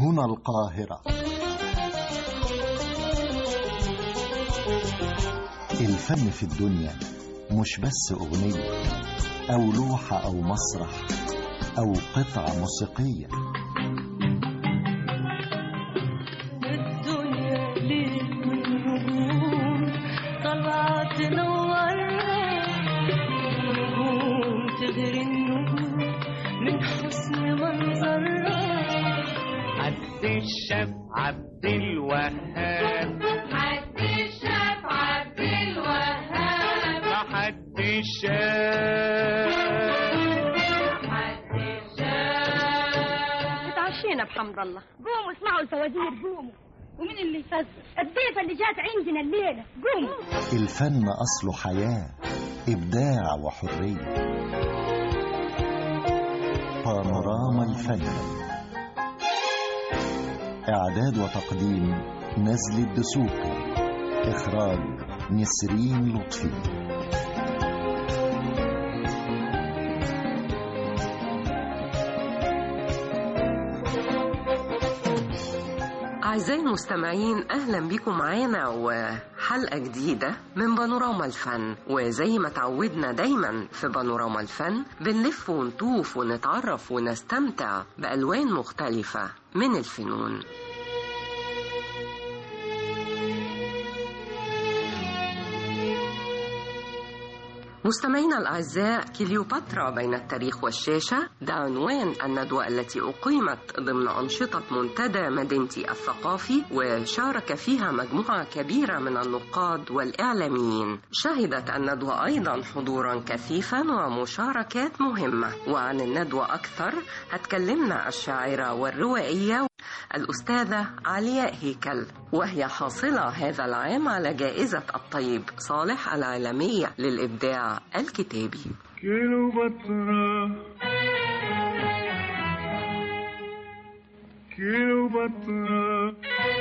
هنا القاهرة الفن في الدنيا مش بس أغنية أو لوحة أو مسرح أو قطعة موسيقية الدنيا ليل والنجوم طالعة تنورها النجوم تغري النجوم من حسن منظرها عبد الشاف عبد الوهاب حد الشاف عبد الوهاب حد الشاف حد الشاف اتعشينا بحمد الله قوموا اسمعوا الفوازير قوموا ومين اللي يفزر الضيفة اللي جات عندنا الليلة قوموا الفن أصله حياة إبداع وحرية بانوراما الفن إعداد وتقديم نزل الدسوقي إخراج نسرين لطفي أعزائي المستمعين أهلا بكم معانا وحلقة جديدة من بانوراما الفن وزي ما تعودنا دايما في بانوراما الفن بنلف ونطوف ونتعرف ونستمتع بألوان مختلفة من الفنون مستمعينا الأعزاء كليوباترا بين التاريخ والشاشة ده عنوان الندوة التي أقيمت ضمن أنشطة منتدى مدينتي الثقافي وشارك فيها مجموعة كبيرة من النقاد والإعلاميين شهدت الندوة أيضا حضورا كثيفا ومشاركات مهمة وعن الندوة أكثر هتكلمنا الشاعرة والروائية الأستاذة علياء هيكل وهي حاصلة هذا العام على جائزة الطيب صالح العالمية للإبداع الكتابي كيلوباترا كيلوباترا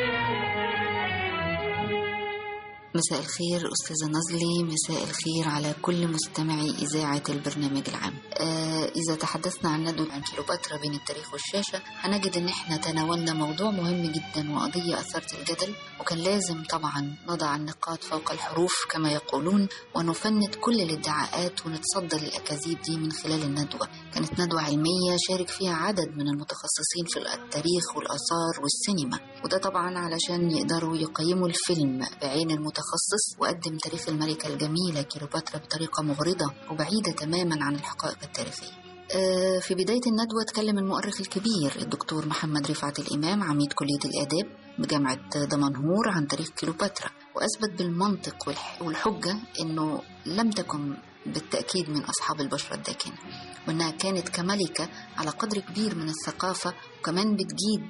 مساء الخير أستاذة نزلي مساء الخير على كل مستمعي إذاعة البرنامج العام آه إذا تحدثنا عن ندوة عن كيلوباترا بين التاريخ والشاشة هنجد إن إحنا تناولنا موضوع مهم جدا وقضية أثارت الجدل وكان لازم طبعا نضع النقاط فوق الحروف كما يقولون ونفند كل الادعاءات ونتصدى للأكاذيب دي من خلال الندوة كانت ندوة علمية شارك فيها عدد من المتخصصين في التاريخ والآثار والسينما وده طبعا علشان يقدروا يقيموا الفيلم بعين المتخصص وقدم تاريخ الملكة الجميلة كيلوباترا بطريقة مغرضة وبعيدة تماما عن الحقائق التاريخية آه، في بداية الندوة تكلم المؤرخ الكبير الدكتور محمد رفعت الإمام عميد كلية الآداب بجامعة دمنهور عن تاريخ كيلوباترا وأثبت بالمنطق والح- والحجة أنه لم تكن بالتأكيد من أصحاب البشرة الداكنة وأنها كانت كملكة على قدر كبير من الثقافة وكمان بتجيد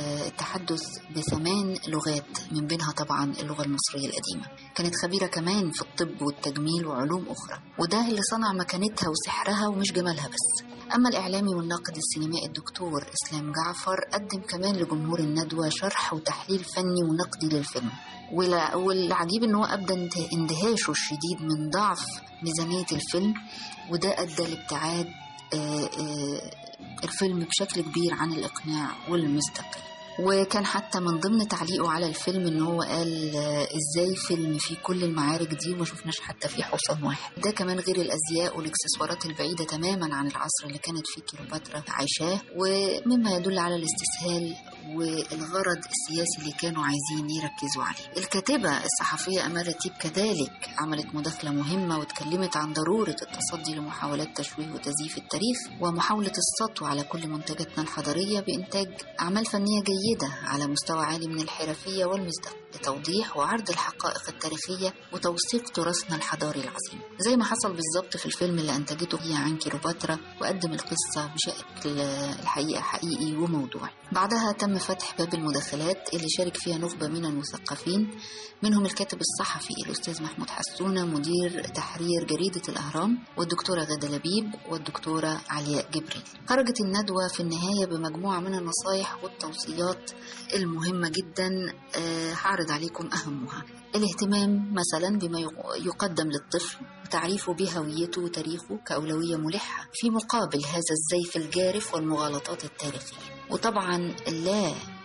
التحدث بثمان لغات من بينها طبعا اللغة المصرية القديمة كانت خبيرة كمان في الطب والتجميل وعلوم أخرى وده اللي صنع مكانتها وسحرها ومش جمالها بس أما الإعلامي والناقد السينمائي الدكتور إسلام جعفر قدم كمان لجمهور الندوة شرح وتحليل فني ونقدي للفيلم ولا- والعجيب ان هو ابدى انت- اندهاشه الشديد من ضعف ميزانيه الفيلم وده ادى لابتعاد آه، آه، الفيلم بشكل كبير عن الاقناع والمصداقيه وكان حتى من ضمن تعليقه على الفيلم ان هو قال آه، ازاي فيلم فيه كل المعارك دي وما شفناش حتى فيه حصان واحد ده كمان غير الازياء والاكسسوارات البعيده تماما عن العصر اللي كانت فيه كيلوباترا عايشاه ومما يدل على الاستسهال والغرض السياسي اللي كانوا عايزين يركزوا عليه الكاتبة الصحفية أمال رتيب كذلك عملت مداخلة مهمة واتكلمت عن ضرورة التصدي لمحاولات تشويه وتزييف التاريخ ومحاولة السطو على كل منتجاتنا الحضارية بإنتاج أعمال فنية جيدة على مستوى عالي من الحرفية والمصداق لتوضيح وعرض الحقائق التاريخية وتوثيق تراثنا الحضاري العظيم زي ما حصل بالظبط في الفيلم اللي أنتجته هي عن كيلوباترا وقدم القصة بشكل الحقيقة حقيقي وموضوعي بعدها تم فتح باب المداخلات اللي شارك فيها نخبة من المثقفين منهم الكاتب الصحفي الأستاذ محمود حسونة مدير تحرير جريدة الأهرام والدكتورة غادة لبيب والدكتورة علياء جبريل خرجت الندوة في النهاية بمجموعة من النصايح والتوصيات المهمة جدا آه، هعرض عليكم أهمها الاهتمام مثلا بما يق- يقدم للطفل وتعريفه بهويته وتاريخه كأولوية ملحة في مقابل هذا الزيف الجارف والمغالطات التاريخية وطبعا لا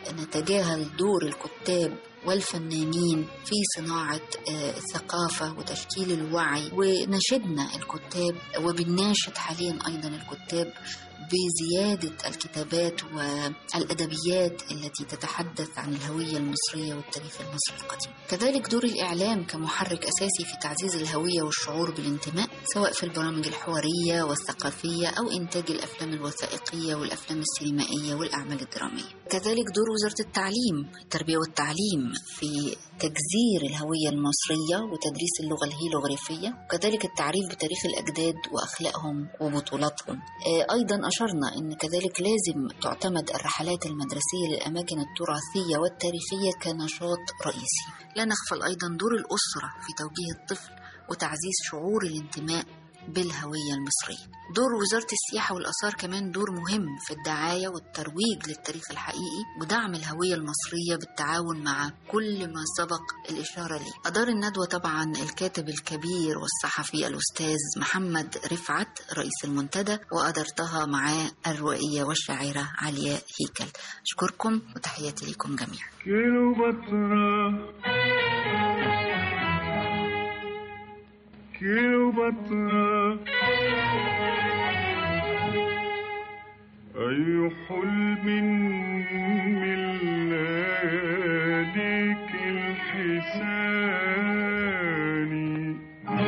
نتجاهل دور الكتاب والفنانين في صناعة آه، الثقافة وتشكيل الوعي ونشدنا الكتاب وبنناشد حاليا أيضا الكتاب بزيادة الكتابات والأدبيات التي تتحدث عن الهوية المصرية والتاريخ المصري القديم كذلك دور الإعلام كمحرك أساسي في تعزيز الهوية والشعور بالانتماء سواء في البرامج الحوارية والثقافية أو إنتاج الأفلام الوثائقية والأفلام السينمائية والأعمال الدرامية كذلك دور وزارة التعليم التربية والتعليم في تجذير الهوية المصرية وتدريس اللغة الهيروغليفية وكذلك التعريف بتاريخ الأجداد وأخلاقهم وبطولاتهم آه، أيضا أشرنا أن كذلك لازم تعتمد الرحلات المدرسية للأماكن التراثية والتاريخية كنشاط رئيسي لا نغفل أيضا دور الأسرة في توجيه الطفل وتعزيز شعور الانتماء بالهوية المصرية دور وزارة السياحة والآثار كمان دور مهم في الدعاية والترويج للتاريخ الحقيقي ودعم الهوية المصرية بالتعاون مع كل ما سبق الإشارة ليه أدار الندوة طبعا الكاتب الكبير والصحفي الأستاذ محمد رفعت رئيس المنتدى وأدرتها معاه الروائية والشاعرة علياء هيكل أشكركم وتحياتي لكم جميعا كيلوباترا كيلوباترا أي حلم من لياليك الحسان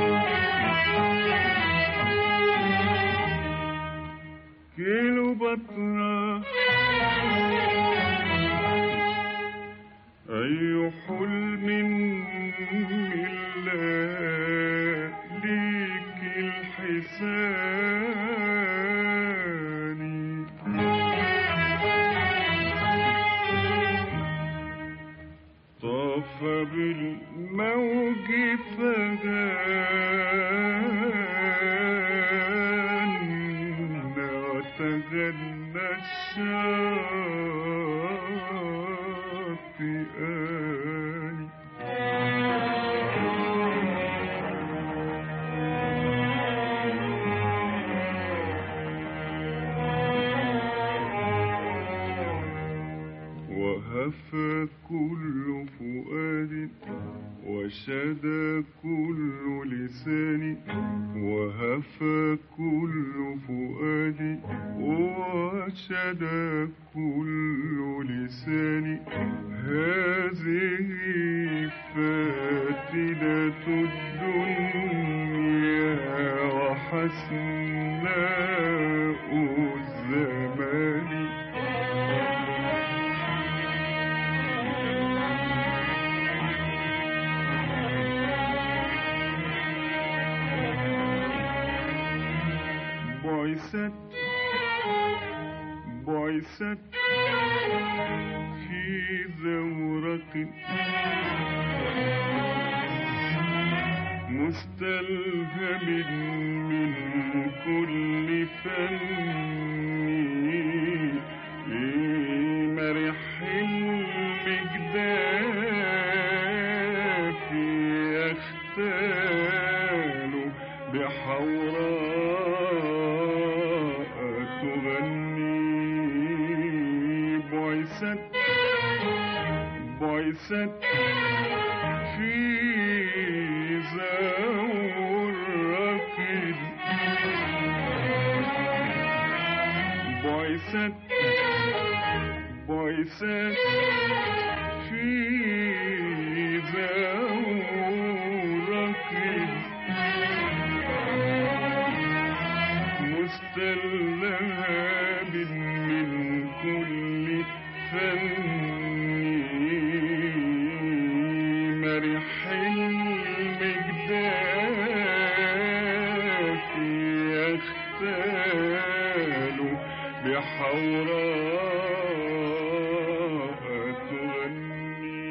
كيلوباترا أي حلم من لياليك الحسان طاف بالموج فغان وتغنى الشاطئان وهفى كل فؤاد وشدى كل لسان وهفى كل فؤاد وشدى كل لسان هذه فاتنة الدنيا وحسناء الزمان بعثت بعثت في زورق مستلهم من كل فن مرح المجداف يختال بحوراء تغني بعثت بعثت في زورك بعثت بعثت في زورك مستلهب من كل فن مرح المجداف يختال بحوراء تغني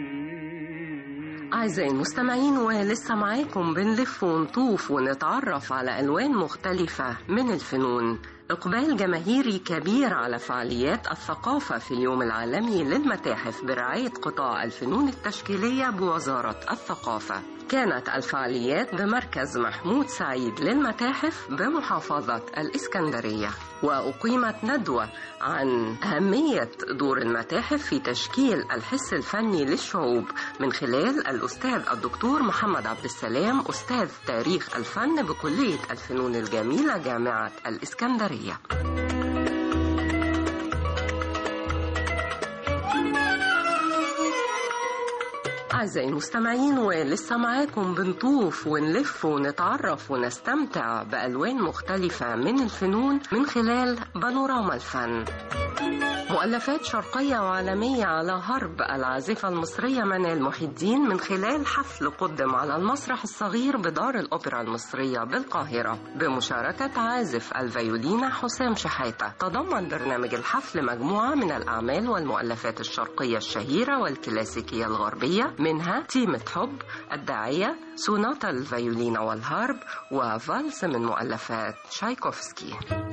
أعزائي المستمعين ولسه معاكم بنلف ونطوف ونتعرف على ألوان مختلفة من الفنون إقبال جماهيري كبير على فعاليات الثقافة في اليوم العالمي للمتاحف برعاية قطاع الفنون التشكيلية بوزارة الثقافة كانت الفعاليات بمركز محمود سعيد للمتاحف بمحافظة الإسكندرية وأقيمت ندوة عن أهمية دور المتاحف في تشكيل الحس الفني للشعوب من خلال الأستاذ الدكتور محمد عبد السلام أستاذ تاريخ الفن بكلية الفنون الجميلة جامعة الإسكندرية أعزائي المستمعين ولسه معاكم بنطوف ونلف ونتعرف ونستمتع بألوان مختلفة من الفنون من خلال بانوراما الفن مؤلفات شرقية وعالمية على هرب العازفة المصرية منال محي الدين من خلال حفل قدم على المسرح الصغير بدار الأوبرا المصرية بالقاهرة بمشاركة عازف الفيولينا حسام شحاتة تضمن برنامج الحفل مجموعة من الأعمال والمؤلفات الشرقية الشهيرة والكلاسيكية الغربية منها تيمة حب الداعية سوناتا الفيولينا والهارب وفالس من مؤلفات شايكوفسكي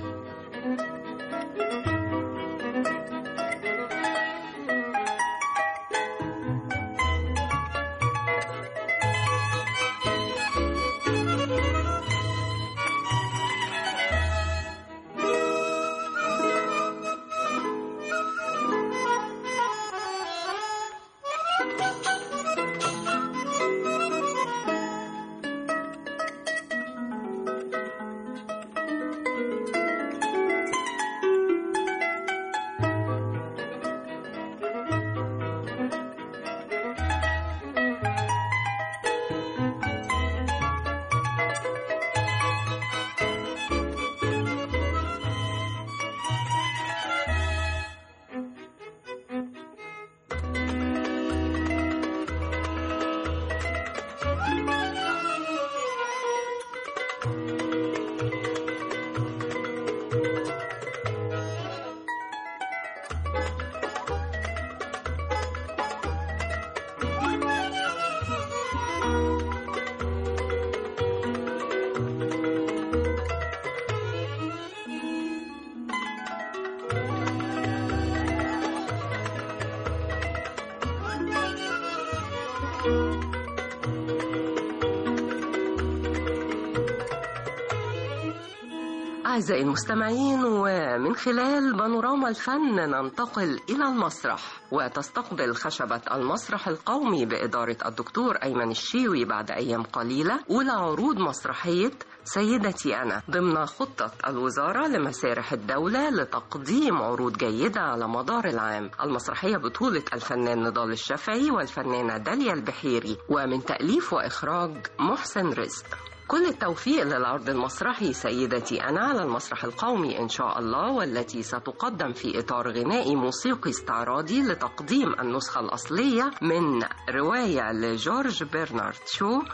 أعزائي المستمعين ومن خلال بانوراما الفن ننتقل إلى المسرح وتستقبل خشبة المسرح القومي بإدارة الدكتور أيمن الشيوي بعد أيام قليلة أولى عروض مسرحية سيدتي أنا ضمن خطة الوزارة لمسارح الدولة لتقديم عروض جيدة على مدار العام المسرحية بطولة الفنان نضال الشافعي والفنانة داليا البحيري ومن تأليف وإخراج محسن رزق كل التوفيق للعرض المسرحي سيدتي أنا على المسرح القومي إن شاء الله والتي ستقدم في إطار غنائي موسيقي استعراضي لتقديم النسخة الأصلية من رواية لجورج برنارد شو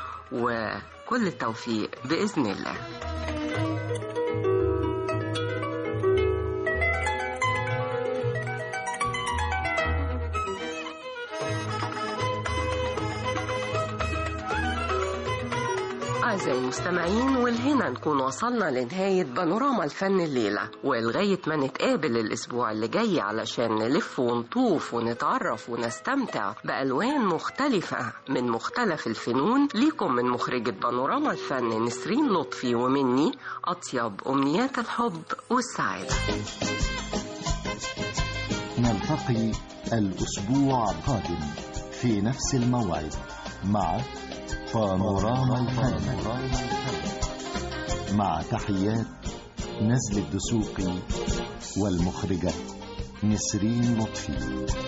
وكل التوفيق بإذن الله أعزائي المستمعين والهنا نكون وصلنا لنهاية بانوراما الفن الليلة ولغاية ما نتقابل الأسبوع اللي جاي علشان نلف ونطوف ونتعرف ونستمتع بألوان مختلفة من مختلف الفنون ليكم من مخرجة بانوراما الفن نسرين لطفي ومني أطيب أمنيات الحب والسعادة نلتقي الأسبوع القادم في نفس الموعد مع بانوراما الفن مع تحيات نزل الدسوقي والمخرجة نسرين لطفي